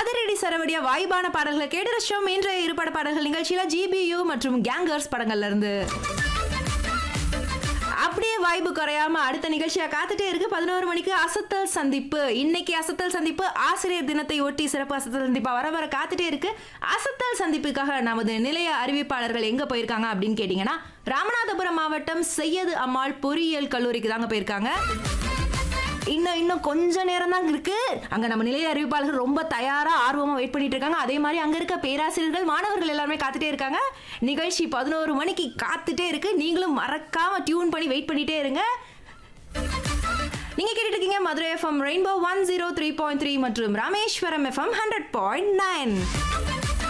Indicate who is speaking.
Speaker 1: அதிரடி சரவடியா வாய்ப்பான பாடல்களை கேட்டு ரசிச்சோம் இன்றைய இருபட பாடல்கள் நிகழ்ச்சியில ஜிபியு மற்றும் கேங்கர்ஸ் படங்கள்ல இருந்து அப்படியே வாய்ப்பு குறையாம அடுத்த நிகழ்ச்சியா காத்துட்டே இருக்கு பதினோரு மணிக்கு அசத்தல் சந்திப்பு இன்னைக்கு அசத்தல் சந்திப்பு ஆசிரியர் தினத்தை ஒட்டி சிறப்பு அசத்தல் சந்திப்பா வர வர காத்துட்டே இருக்கு அசத்தல் சந்திப்புக்காக நமது நிலைய அறிவிப்பாளர்கள் எங்க போயிருக்காங்க அப்படின்னு கேட்டீங்கன்னா ராமநாதபுரம் மாவட்டம் செய்யது அம்மாள் பொறியியல் கல்லூரிக்கு தாங்க போயிருக்காங்க இன்னும் இன்னும் கொஞ்ச நேரம் தான் இருக்கு அங்க நம்ம நிலைய அறிவிப்பாளர்கள் ரொம்ப தயாரா ஆர்வமா வெயிட் பண்ணிட்டு இருக்காங்க அதே மாதிரி அங்க இருக்க பேராசிரியர்கள் மாணவர்கள் எல்லாருமே காத்துட்டே இருக்காங்க நிகழ்ச்சி பதினோரு மணிக்கு காத்துட்டே இருக்கு நீங்களும் மறக்காம டியூன் பண்ணி வெயிட் பண்ணிட்டே இருங்க நீங்க கேட்டுட்டு இருக்கீங்க Madurai FM rainbow one zero three point three மற்றும் Rameswaram FM hundred point nine